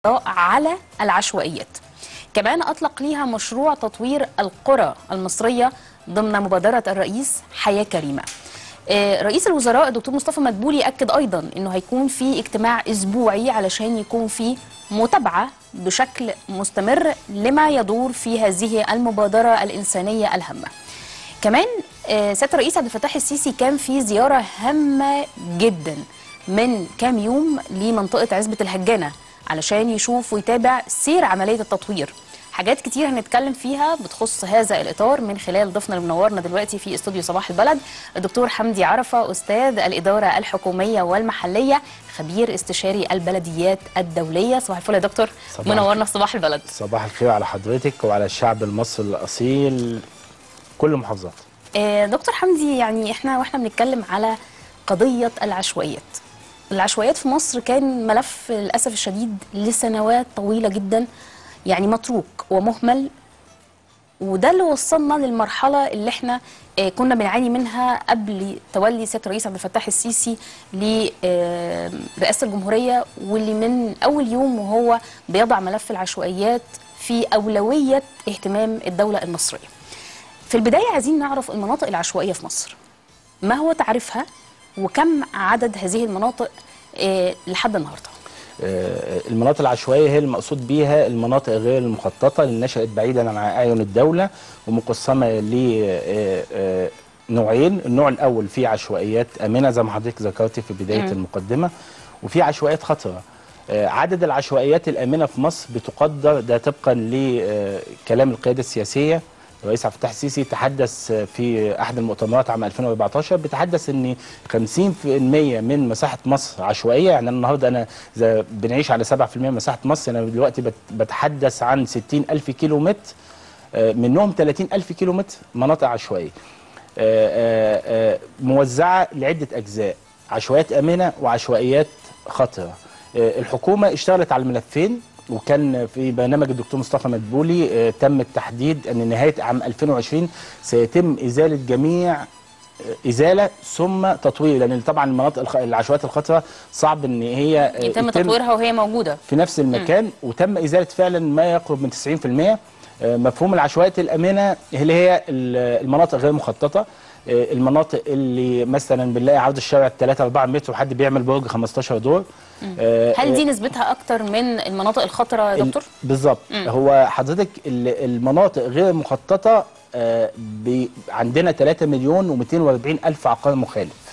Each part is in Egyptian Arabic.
على العشوائيات كمان أطلق ليها مشروع تطوير القرى المصرية ضمن مبادرة الرئيس حياة كريمة آه، رئيس الوزراء الدكتور مصطفى مدبولي أكد أيضا أنه هيكون في اجتماع أسبوعي علشان يكون في متابعة بشكل مستمر لما يدور في هذه المبادرة الإنسانية الهامة كمان آه، سياده الرئيس عبد الفتاح السيسي كان في زياره هامه جدا من كام يوم لمنطقه عزبه الهجانه علشان يشوف ويتابع سير عمليه التطوير حاجات كتير هنتكلم فيها بتخص هذا الاطار من خلال ضيفنا اللي منورنا دلوقتي في استوديو صباح البلد الدكتور حمدي عرفه استاذ الاداره الحكوميه والمحليه خبير استشاري البلديات الدوليه صباح الفل يا دكتور صباح منورنا في صباح البلد صباح الخير على حضرتك وعلى الشعب المصري الاصيل كل المحافظات آه، دكتور حمدي يعني احنا واحنا بنتكلم على قضية العشوائيات العشوائيات في مصر كان ملف للأسف الشديد لسنوات طويلة جدا يعني متروك ومهمل وده اللي وصلنا للمرحلة اللي احنا آه، كنا بنعاني منها قبل تولي سيادة الرئيس عبد الفتاح السيسي لرئاسة الجمهورية واللي من أول يوم وهو بيضع ملف العشوائيات في أولوية اهتمام الدولة المصرية في البداية عايزين نعرف المناطق العشوائية في مصر ما هو تعريفها وكم عدد هذه المناطق آه، لحد النهارده آه، المناطق العشوائيه هي المقصود بيها المناطق غير المخططه اللي نشات بعيدا عن اعين الدوله ومقسمه لنوعين النوع الاول فيه عشوائيات امنه زي ما حضرتك ذكرتي في بدايه مم. المقدمه وفي عشوائيات خطره آه، عدد العشوائيات الامنه في مصر بتقدر ده طبقا لكلام القياده السياسيه الرئيس عبد الفتاح السيسي تحدث في احد المؤتمرات عام 2014 بتحدث ان 50% من مساحه مصر عشوائيه يعني النهارده انا اذا بنعيش على 7% من مساحه مصر انا دلوقتي بت- بتحدث عن 60 الف كيلو متر آه، منهم 30 الف كيلو متر مناطق عشوائيه آه، آه، آه، موزعه لعده اجزاء عشوائيات امنه وعشوائيات خطره آه، الحكومه اشتغلت على الملفين وكان في برنامج الدكتور مصطفى مدبولي آه، تم التحديد ان نهايه عام 2020 سيتم ازاله جميع آه، ازاله ثم تطوير لان طبعا المناطق الخ- العشوائيات الخطره صعب ان هي آه، يتم تطويرها وهي موجوده في نفس المكان وتم ازاله فعلا ما يقرب من 90% آه، مفهوم العشوائيات الامنه اللي هي ال- المناطق غير مخططه آه، المناطق اللي مثلا بنلاقي عرض الشارع 3 4 متر وحد بيعمل برج 15 دور آه، هل دي نسبتها اكتر من المناطق الخطره يا ال- دكتور بالظبط هو حضرتك ال- المناطق غير مخططه آه، بي- عندنا 3 مليون و240 الف عقار مخالف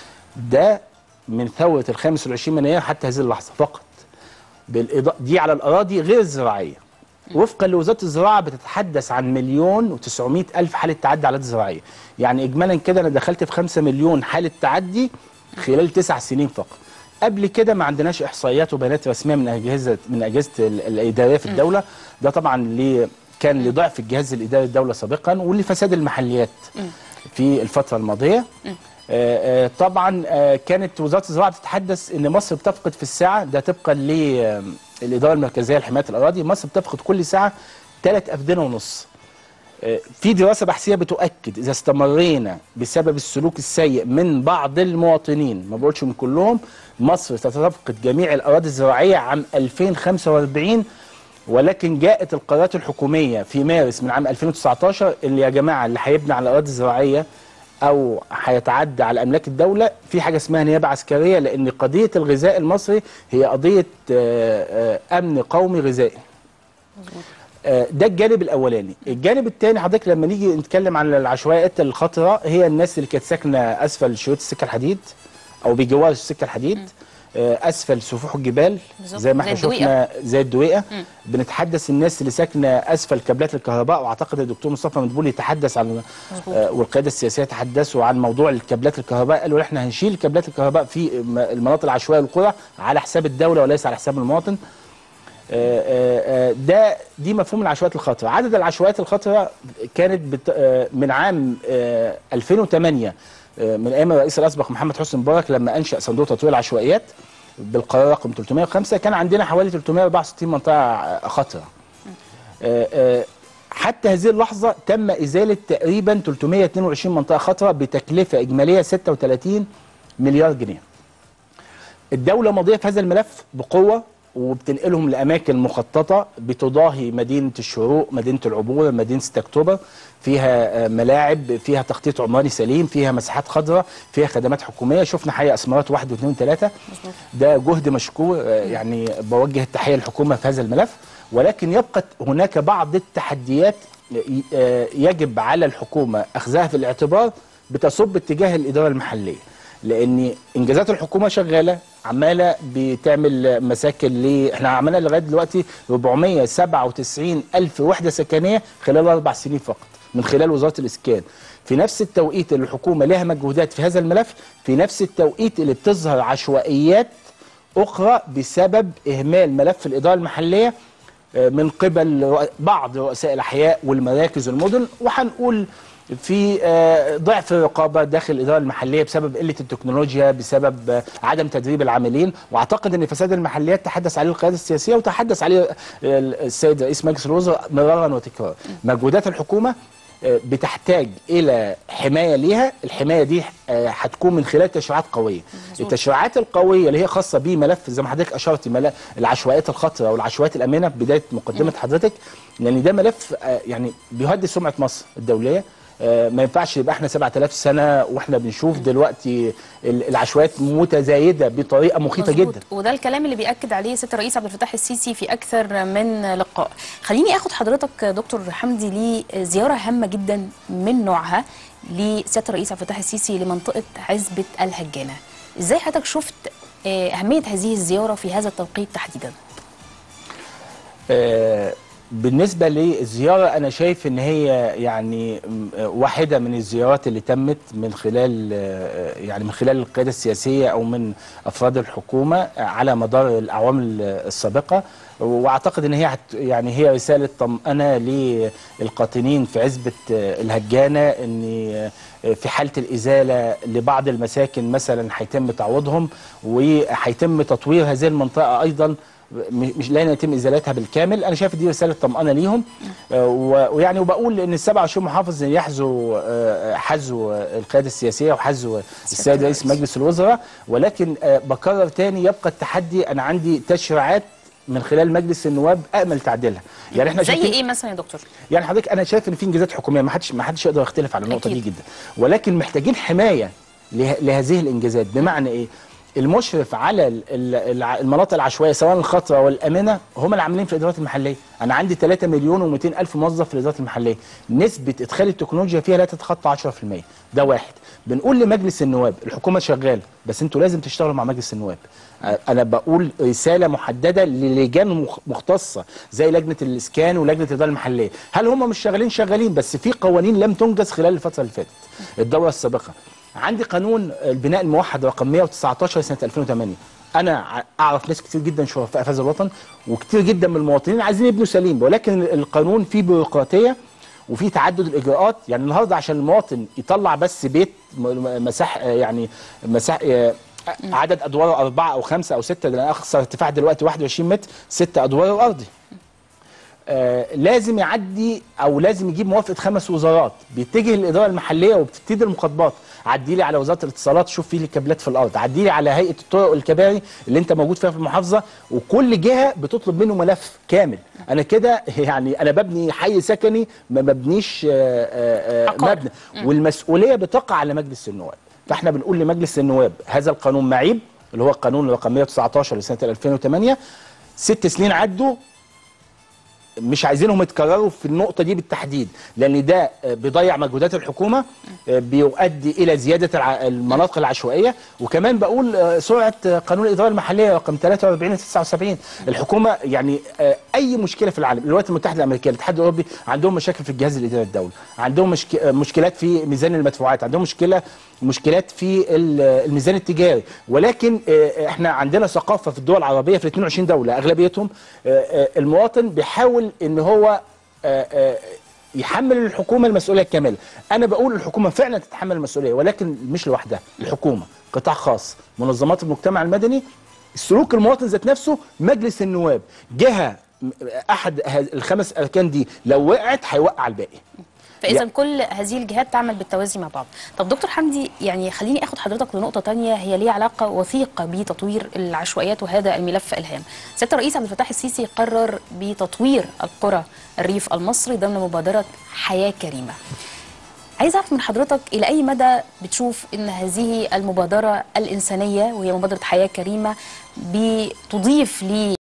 ده من ثوره الخامس والعشرين من يناير حتى هذه اللحظه فقط بالإضاءة دي على الاراضي غير الزراعيه وفقا لوزاره الزراعه بتتحدث عن مليون و900 الف حاله تعدي على الارض الزراعيه يعني اجمالا كده انا دخلت في 5 مليون حاله تعدي خلال تسع سنين فقط قبل كده ما عندناش احصائيات وبيانات رسميه من اجهزه من اجهزه ال- الاداريه في الدوله ده طبعا ل كان لضعف الجهاز الاداري الدوله سابقا ولفساد المحليات في الفتره الماضيه آه، آه، طبعا آه، كانت وزاره الزراعه تتحدث ان مصر بتفقد في الساعه ده طبقا للاداره المركزيه لحمايه الاراضي مصر بتفقد كل ساعه ثلاث افدنه ونص آه، في دراسه بحثيه بتؤكد اذا استمرينا بسبب السلوك السيء من بعض المواطنين ما بقولش من كلهم مصر ستفقد جميع الاراضي الزراعيه عام 2045 ولكن جاءت القرارات الحكوميه في مارس من عام 2019 اللي يا جماعه اللي هيبني على الاراضي الزراعيه او هيتعدى على املاك الدوله في حاجه اسمها نيابه عسكريه لان قضيه الغذاء المصري هي قضيه آه، آه، امن قومي غذائي آه، ده الجانب الاولاني الجانب الثاني حضرتك لما نيجي نتكلم عن العشوائيات الخطره هي الناس اللي كانت ساكنه اسفل شريط السكه الحديد او بجوار السكه الحديد آه، اسفل سفوح الجبال بالظبط، زي ما زي احنا الدويقة. شفنا زي الدويقه بنتحدث الناس اللي ساكنه اسفل كابلات الكهرباء واعتقد الدكتور مصطفى مدبولي يتحدث عن مظبوط. آه، والقياده السياسيه تحدثوا عن موضوع الكابلات الكهرباء قالوا احنا هنشيل كابلات الكهرباء في م- المناطق العشوائيه والقرى على حساب الدوله وليس على حساب المواطن آه، آه، آه، ده دي مفهوم العشوائيات الخطره عدد العشوائيات الخطره كانت بت... آه، من عام آه، 2008 آه، من ايام الرئيس الاسبق محمد حسني مبارك لما انشا صندوق تطوير العشوائيات بالقرار رقم 305 كان عندنا حوالي 364 منطقه آه، خطره آه، آه، حتى هذه اللحظه تم ازاله تقريبا 322 منطقه خطره بتكلفه اجماليه 36 مليار جنيه الدولة ماضية في هذا الملف بقوة وبتنقلهم لاماكن مخططه بتضاهي مدينه الشروق مدينه العبور مدينه 6 اكتوبر فيها آه، ملاعب فيها تخطيط عمراني سليم فيها مساحات خضراء فيها خدمات حكوميه شفنا حي اسمرات واحد واثنين وثلاثه ده جهد مشكور آه، يعني بوجه التحيه للحكومه في هذا الملف ولكن يبقى هناك بعض التحديات آه، يجب على الحكومه اخذها في الاعتبار بتصب اتجاه الاداره المحليه لان انجازات الحكومه شغاله عماله بتعمل مساكن ل احنا عملنا لغايه دلوقتي 497 الف وحده سكنيه خلال اربع سنين فقط من خلال وزاره الاسكان في نفس التوقيت اللي الحكومه لها مجهودات في هذا الملف في نفس التوقيت اللي بتظهر عشوائيات اخرى بسبب اهمال ملف الاداره المحليه آه، من قبل رؤ- بعض رؤساء الاحياء والمراكز والمدن وهنقول في آه، ضعف الرقابه داخل الاداره المحليه بسبب قله التكنولوجيا بسبب آه، عدم تدريب العاملين واعتقد ان فساد المحليات تحدث عليه القياده السياسيه وتحدث عليه آه، السيد رئيس مجلس الوزراء مرارا وتكرارا مجهودات الحكومه آه، بتحتاج الى حمايه ليها الحمايه دي آه، هتكون من خلال تشريعات قويه التشريعات القويه اللي هي خاصه بملف زي ما حضرتك اشرتي ملف العشوائيات الخطره والعشوائيات الامنه في بدايه مقدمه حضرتك لان ده ملف آه، يعني بيهدد سمعه مصر الدوليه آه، ما ينفعش يبقى احنا 7000 سنه واحنا بنشوف دلوقتي ال- العشوائيات متزايده بطريقه مخيفه مظبوط. جدا وده الكلام اللي بيأكد عليه سياده الرئيس عبد الفتاح السيسي في اكثر من لقاء خليني اخد حضرتك دكتور حمدي لزياره هامه جدا من نوعها لسياده الرئيس عبد الفتاح السيسي لمنطقه عزبه الهجانه ازاي حضرتك شفت آه، اهميه هذه الزياره في هذا التوقيت تحديدا آه، بالنسبة للزيارة أنا شايف إن هي يعني م- آه، واحدة من الزيارات اللي تمت من خلال آه، يعني من خلال القيادة السياسية أو من أفراد الحكومة آه، على مدار الأعوام ال- السابقة وأعتقد إن هي هت- يعني هي رسالة طمأنة للقاطنين في عزبة آه، الهجانة إن آه، في حالة الإزالة لبعض المساكن مثلا هيتم تعويضهم وهيتم تطوير هذه المنطقة أيضا م- مش لا يتم ازالتها بالكامل انا شايف دي رساله طمانه ليهم آه، و- ويعني وبقول ان ال 27 محافظ يحذو آه، حذو القياده السياسيه وحذو السيد رئيس مجلس الوزراء ولكن آه، بكرر تاني يبقى التحدي انا عندي تشريعات من خلال مجلس النواب امل تعديلها يعني احنا زي شايفين ايه مثلا يا دكتور يعني حضرتك انا شايف ان في انجازات حكوميه ما حدش ما حدش يقدر يختلف على النقطه دي أكيد. جدا ولكن محتاجين حمايه له- لهذه الانجازات بمعنى ايه المشرف على ال- ال- الع- المناطق العشوائيه سواء الخطره والامنه هم العاملين في الادارات المحليه انا عندي 3 مليون و200 الف موظف في الادارات المحليه نسبه ادخال التكنولوجيا فيها لا تتخطى 10% ده واحد بنقول لمجلس النواب الحكومه شغاله بس انتوا لازم تشتغلوا مع مجلس النواب أ- انا بقول رساله محدده للجان مخ- مختصه زي لجنه الاسكان ولجنه الاداره المحليه هل هم مش شغالين شغالين بس في قوانين لم تنجز خلال الفتره اللي فاتت الدوره السابقه عندي قانون البناء الموحد رقم 119 سنه 2008 انا ع- اعرف ناس كتير جدا شرفاء في هذا الوطن وكتير جدا من المواطنين عايزين يبنوا سليم ولكن القانون فيه بيروقراطيه وفي تعدد الاجراءات يعني النهارده عشان المواطن يطلع بس بيت م- م- مساح يعني مساح آه، عدد ادواره اربعه او خمسه او سته ده اقصى ارتفاع دلوقتي 21 متر ست ادوار وارضي آه لازم يعدي او لازم يجيب موافقه خمس وزارات بيتجه للاداره المحليه وبتبتدي المخاطبات عدي لي على وزاره الاتصالات شوف فيه الكابلات في الارض عدي لي على هيئه الطرق والكباري اللي انت موجود فيها في المحافظه وكل جهه بتطلب منه ملف كامل انا كده يعني انا ببني حي سكني ما ببنيش آه، آه، آه، عقار. مبنى والمسؤوليه بتقع على مجلس النواب فاحنا بنقول لمجلس النواب هذا القانون معيب اللي هو القانون رقم 119 لسنه 2008 ست سنين عدوا مش عايزينهم يتكرروا في النقطة دي بالتحديد لأن ده آه، بيضيع مجهودات الحكومة آه، بيؤدي إلى زيادة الع- المناطق العشوائية وكمان بقول آه، سرعة آه، قانون الإدارة المحلية رقم 43 79 الحكومة يعني آه، أي مشكلة في العالم الولايات المتحدة الأمريكية الاتحاد الأوروبي عندهم مشاكل في الجهاز الإداري الدولي عندهم مشك... آه، مشكلات في ميزان المدفوعات عندهم مشكلة مشكلات في ال- الميزان التجاري ولكن آه، احنا عندنا ثقافه في الدول العربيه في 22 دوله اغلبيتهم آه، آه، المواطن بيحاول ان هو آه، آه، يحمل الحكومه المسؤوليه الكامله انا بقول الحكومه فعلا تتحمل المسؤوليه ولكن مش لوحدها الحكومه قطاع خاص منظمات المجتمع المدني السلوك المواطن ذات نفسه مجلس النواب جهه م- احد هذ- الخمس اركان دي لو وقعت هيوقع الباقي فاذا يا- كل هذه الجهات تعمل بالتوازي مع بعض طب دكتور حمدي يعني خليني اخد حضرتك لنقطه تانية هي ليها علاقه وثيقه بتطوير العشوائيات وهذا الملف الهام سياده الرئيس عبد الفتاح السيسي قرر بتطوير القرى الريف المصري ضمن مبادره حياه كريمه عايز اعرف من حضرتك الى اي مدى بتشوف ان هذه المبادره الانسانيه وهي مبادره حياه كريمه بتضيف